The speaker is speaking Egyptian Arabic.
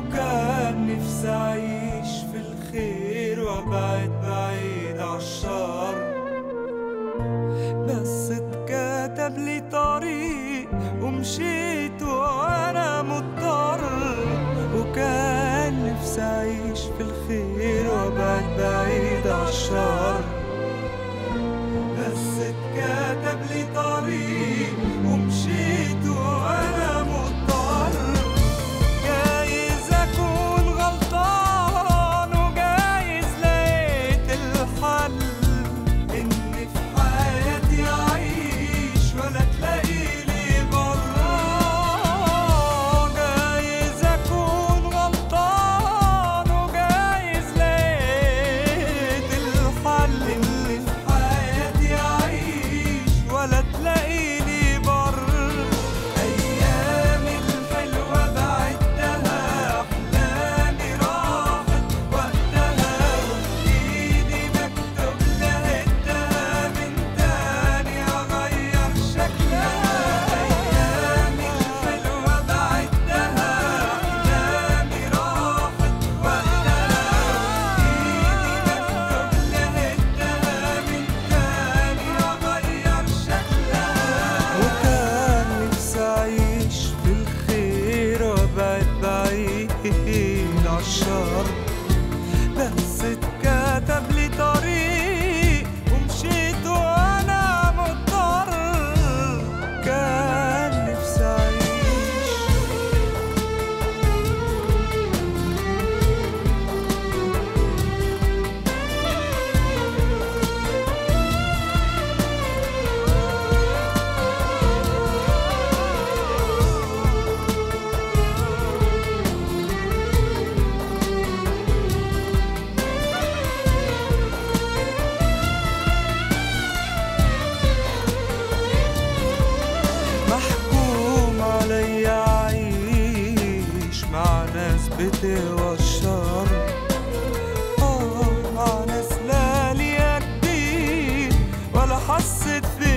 وكان نفسي أعيش في الخير وأبعد بعيد عالشر بس اتكتب لي طريق ومشيت وأنا مضطر وكان نفسي أعيش في الخير وأبعد بعيد عالشر بس اتكتب لي طريق ومشيت وأنا مضطر جايز أكون غلطان وجايز لقيت الحل إني في حياتي أعيش ولا تلاقي لي برا جايز أكون غلطان وجايز لقيت الحل إني في حياتي أعيش ولا تلاقي لي بر أيامي الحلوة بعدتها أحلامي راحت وقتها وبإيدي مكتوب لقيتها من تاني أغير شكلها أيامي الحلوة بعدتها أحلامي راحت وقتها وبإيدي مكتوب لقيتها من تاني أغير شكلها وكان نفسي أعيش في الخير وأبعد بعيد عالشر بس اتكتب لي طريق ومشيت وأنا مضطر كان نفسي أعيش محكوم عليا أعيش مع ناس بتوى الشر آه مع ناس لا ليا كتير ولا حسيت في